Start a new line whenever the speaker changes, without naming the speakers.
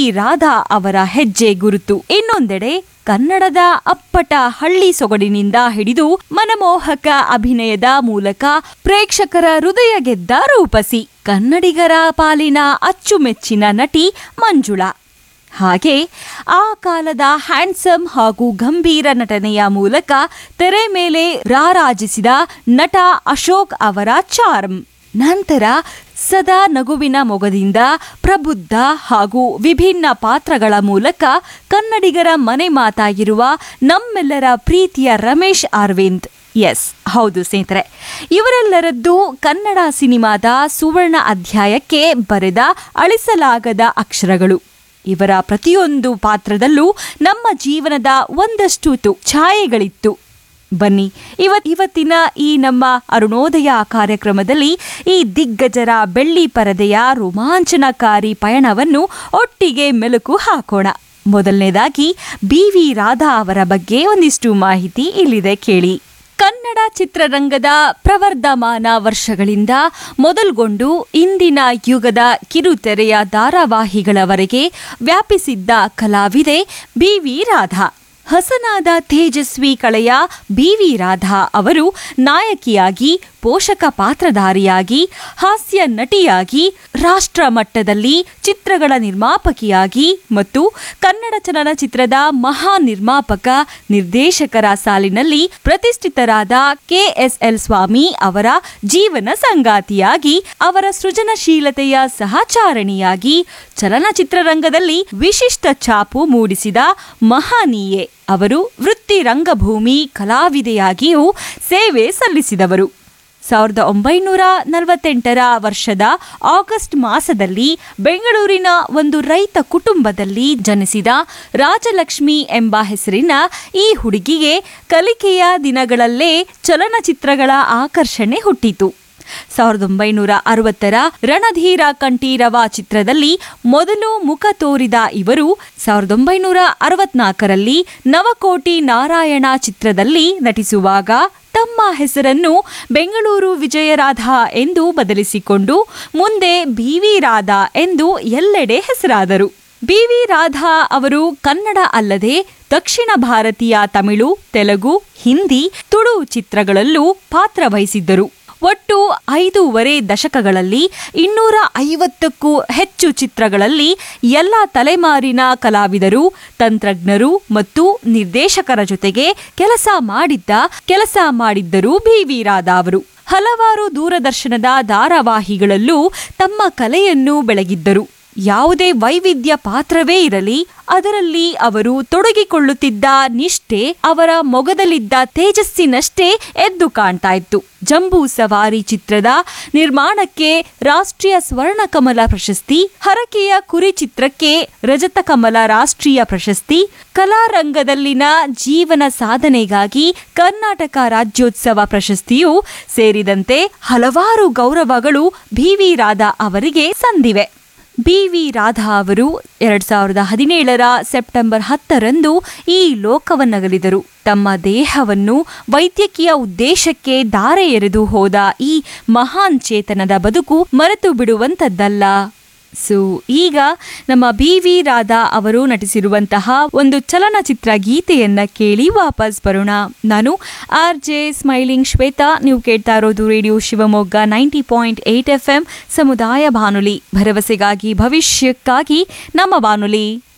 ರಾಧಾ ಅವರ ಹೆಜ್ಜೆ ಗುರುತು ಇನ್ನೊಂದೆಡೆ ಕನ್ನಡದ ಅಪ್ಪಟ ಹಳ್ಳಿ ಸೊಗಡಿನಿಂದ ಹಿಡಿದು ಮನಮೋಹಕ ಅಭಿನಯದ ಮೂಲಕ ಪ್ರೇಕ್ಷಕರ ಹೃದಯ ಗೆದ್ದ ರೂಪಸಿ ಕನ್ನಡಿಗರ ಪಾಲಿನ ಅಚ್ಚುಮೆಚ್ಚಿನ ನಟಿ ಮಂಜುಳಾ ಹಾಗೆ ಆ ಕಾಲದ ಹ್ಯಾಂಡ್ಸಮ್ ಹಾಗೂ ಗಂಭೀರ ನಟನೆಯ ಮೂಲಕ ತೆರೆ ಮೇಲೆ ರಾರಾಜಿಸಿದ ನಟ ಅಶೋಕ್ ಅವರ ಚಾರ್ಮ್ ನಂತರ ಸದಾ ನಗುವಿನ ಮೊಗದಿಂದ ಪ್ರಬುದ್ಧ ಹಾಗೂ ವಿಭಿನ್ನ ಪಾತ್ರಗಳ ಮೂಲಕ ಕನ್ನಡಿಗರ ಮನೆ ಮಾತಾಗಿರುವ ನಮ್ಮೆಲ್ಲರ ಪ್ರೀತಿಯ ರಮೇಶ್ ಅರವಿಂದ್ ಎಸ್ ಹೌದು ಸ್ನೇಹಿತರೆ ಇವರೆಲ್ಲರದ್ದು ಕನ್ನಡ ಸಿನಿಮಾದ ಸುವರ್ಣ ಅಧ್ಯಾಯಕ್ಕೆ ಬರೆದ ಅಳಿಸಲಾಗದ ಅಕ್ಷರಗಳು ಇವರ ಪ್ರತಿಯೊಂದು ಪಾತ್ರದಲ್ಲೂ ನಮ್ಮ ಜೀವನದ ಒಂದಷ್ಟು ತು ಛಾಯೆಗಳಿತ್ತು ಬನ್ನಿ ಇವತ್ ಇವತ್ತಿನ ಈ ನಮ್ಮ ಅರುಣೋದಯ ಕಾರ್ಯಕ್ರಮದಲ್ಲಿ ಈ ದಿಗ್ಗಜರ ಬೆಳ್ಳಿ ಪರದೆಯ ರೋಮಾಂಚನಕಾರಿ ಪಯಣವನ್ನು ಒಟ್ಟಿಗೆ ಮೆಲುಕು ಹಾಕೋಣ ಮೊದಲನೇದಾಗಿ ಬಿ ವಿ ರಾಧಾ ಅವರ ಬಗ್ಗೆ ಒಂದಿಷ್ಟು ಮಾಹಿತಿ ಇಲ್ಲಿದೆ ಕೇಳಿ ಕನ್ನಡ ಚಿತ್ರರಂಗದ ಪ್ರವರ್ಧಮಾನ ವರ್ಷಗಳಿಂದ ಮೊದಲ್ಗೊಂಡು ಇಂದಿನ ಯುಗದ ಕಿರುತೆರೆಯ ಧಾರಾವಾಹಿಗಳವರೆಗೆ ವ್ಯಾಪಿಸಿದ್ದ ಕಲಾವಿದೆ ಬಿ ವಿ ರಾಧಾ ಹಸನಾದ ತೇಜಸ್ವಿ ಕಳೆಯ ಬಿ ವಿ ರಾಧಾ ಅವರು ನಾಯಕಿಯಾಗಿ ಪೋಷಕ ಪಾತ್ರಧಾರಿಯಾಗಿ ಹಾಸ್ಯ ನಟಿಯಾಗಿ ರಾಷ್ಟ್ರ ಮಟ್ಟದಲ್ಲಿ ಚಿತ್ರಗಳ ನಿರ್ಮಾಪಕಿಯಾಗಿ ಮತ್ತು ಕನ್ನಡ ಚಲನಚಿತ್ರದ ಮಹಾ ನಿರ್ಮಾಪಕ ನಿರ್ದೇಶಕರ ಸಾಲಿನಲ್ಲಿ ಪ್ರತಿಷ್ಠಿತರಾದ ಕೆಎಸ್ಎಲ್ ಸ್ವಾಮಿ ಅವರ ಜೀವನ ಸಂಗಾತಿಯಾಗಿ ಅವರ ಸೃಜನಶೀಲತೆಯ ಸಹಚಾರಣಿಯಾಗಿ ಚಲನಚಿತ್ರರಂಗದಲ್ಲಿ ವಿಶಿಷ್ಟ ಛಾಪು ಮೂಡಿಸಿದ ಮಹಾನೀಯೆ ಅವರು ವೃತ್ತಿ ರಂಗಭೂಮಿ ಕಲಾವಿದೆಯಾಗಿಯೂ ಸೇವೆ ಸಲ್ಲಿಸಿದವರು ಸಾವಿರದ ಒಂಬೈನೂರ ನಲವತ್ತೆಂಟರ ವರ್ಷದ ಆಗಸ್ಟ್ ಮಾಸದಲ್ಲಿ ಬೆಂಗಳೂರಿನ ಒಂದು ರೈತ ಕುಟುಂಬದಲ್ಲಿ ಜನಿಸಿದ ರಾಜಲಕ್ಷ್ಮಿ ಎಂಬ ಹೆಸರಿನ ಈ ಹುಡುಗಿಗೆ ಕಲಿಕೆಯ ದಿನಗಳಲ್ಲೇ ಚಲನಚಿತ್ರಗಳ ಆಕರ್ಷಣೆ ಹುಟ್ಟಿತು ಸಾವಿರದ ಒಂಬೈನೂರ ಅರವತ್ತರ ರಣಧೀರ ಕಂಠೀರವ ಚಿತ್ರದಲ್ಲಿ ಮೊದಲು ಮುಖ ತೋರಿದ ಇವರು ಸಾವಿರದ ಒಂಬೈನೂರ ಅರವತ್ನಾಲ್ಕರಲ್ಲಿ ನವಕೋಟಿ ನಾರಾಯಣ ಚಿತ್ರದಲ್ಲಿ ನಟಿಸುವಾಗ ತಮ್ಮ ಹೆಸರನ್ನು ಬೆಂಗಳೂರು ವಿಜಯರಾಧ ಎಂದು ಬದಲಿಸಿಕೊಂಡು ಮುಂದೆ ಬಿ ವಿ ರಾಧಾ ಎಂದು ಎಲ್ಲೆಡೆ ಹೆಸರಾದರು ಬಿ ವಿ ರಾಧಾ ಅವರು ಕನ್ನಡ ಅಲ್ಲದೆ ದಕ್ಷಿಣ ಭಾರತೀಯ ತಮಿಳು ತೆಲುಗು ಹಿಂದಿ ತುಳು ಚಿತ್ರಗಳಲ್ಲೂ ಪಾತ್ರ ವಹಿಸಿದ್ದರು ಒಟ್ಟು ಐದೂವರೆ ದಶಕಗಳಲ್ಲಿ ಇನ್ನೂರ ಐವತ್ತಕ್ಕೂ ಹೆಚ್ಚು ಚಿತ್ರಗಳಲ್ಲಿ ಎಲ್ಲ ತಲೆಮಾರಿನ ಕಲಾವಿದರು ತಂತ್ರಜ್ಞರು ಮತ್ತು ನಿರ್ದೇಶಕರ ಜೊತೆಗೆ ಕೆಲಸ ಮಾಡಿದ್ದ ಕೆಲಸ ಮಾಡಿದ್ದರು ಬಿ ವಿ ರಾಧಾ ಅವರು ಹಲವಾರು ದೂರದರ್ಶನದ ಧಾರಾವಾಹಿಗಳಲ್ಲೂ ತಮ್ಮ ಕಲೆಯನ್ನು ಬೆಳಗಿದ್ದರು ಯಾವುದೇ ವೈವಿಧ್ಯ ಪಾತ್ರವೇ ಇರಲಿ ಅದರಲ್ಲಿ ಅವರು ತೊಡಗಿಕೊಳ್ಳುತ್ತಿದ್ದ ನಿಷ್ಠೆ ಅವರ ಮೊಗದಲ್ಲಿದ್ದ ತೇಜಸ್ಸಿನಷ್ಟೇ ಎದ್ದು ಕಾಣ್ತಾ ಇತ್ತು ಜಂಬೂ ಸವಾರಿ ಚಿತ್ರದ ನಿರ್ಮಾಣಕ್ಕೆ ರಾಷ್ಟ್ರೀಯ ಸ್ವರ್ಣಕಮಲ ಪ್ರಶಸ್ತಿ ಹರಕೆಯ ಕುರಿ ಚಿತ್ರಕ್ಕೆ ರಜತ ಕಮಲ ರಾಷ್ಟ್ರೀಯ ಪ್ರಶಸ್ತಿ ಕಲಾರಂಗದಲ್ಲಿನ ಜೀವನ ಸಾಧನೆಗಾಗಿ ಕರ್ನಾಟಕ ರಾಜ್ಯೋತ್ಸವ ಪ್ರಶಸ್ತಿಯೂ ಸೇರಿದಂತೆ ಹಲವಾರು ಗೌರವಗಳು ಬಿ ವಿ ರಾಧಾ ಅವರಿಗೆ ಸಂದಿವೆ ಬಿ ವಿ ರಾಧಾ ಅವರು ಎರಡ್ ಸಾವಿರದ ಹದಿನೇಳರ ಸೆಪ್ಟೆಂಬರ್ ಹತ್ತರಂದು ಈ ಲೋಕವನ್ನಗಲಿದರು ತಮ್ಮ ದೇಹವನ್ನು ವೈದ್ಯಕೀಯ ಉದ್ದೇಶಕ್ಕೆ ದಾರೆ ಎರೆದು ಹೋದ ಈ ಮಹಾನ್ ಚೇತನದ ಬದುಕು ಮರೆತು ಬಿಡುವಂಥದ್ದಲ್ಲ ಸೊ ಈಗ ನಮ್ಮ ಬಿ ವಿ ರಾಧಾ ಅವರು ನಟಿಸಿರುವಂತಹ ಒಂದು ಚಲನಚಿತ್ರ ಗೀತೆಯನ್ನ ಕೇಳಿ ವಾಪಸ್ ಬರೋಣ ನಾನು ಆರ್ ಜೆ ಸ್ಮೈಲಿಂಗ್ ಶ್ವೇತಾ ನೀವು ಕೇಳ್ತಾ ಇರೋದು radio Shivamogga ninety point eight F M ಸಮುದಾಯ ಬಾನುಲಿ ಭರವಸೆಗಾಗಿ ಭವಿಷ್ಯಕ್ಕಾಗಿ ನಮ್ಮ ಬಾನುಲಿ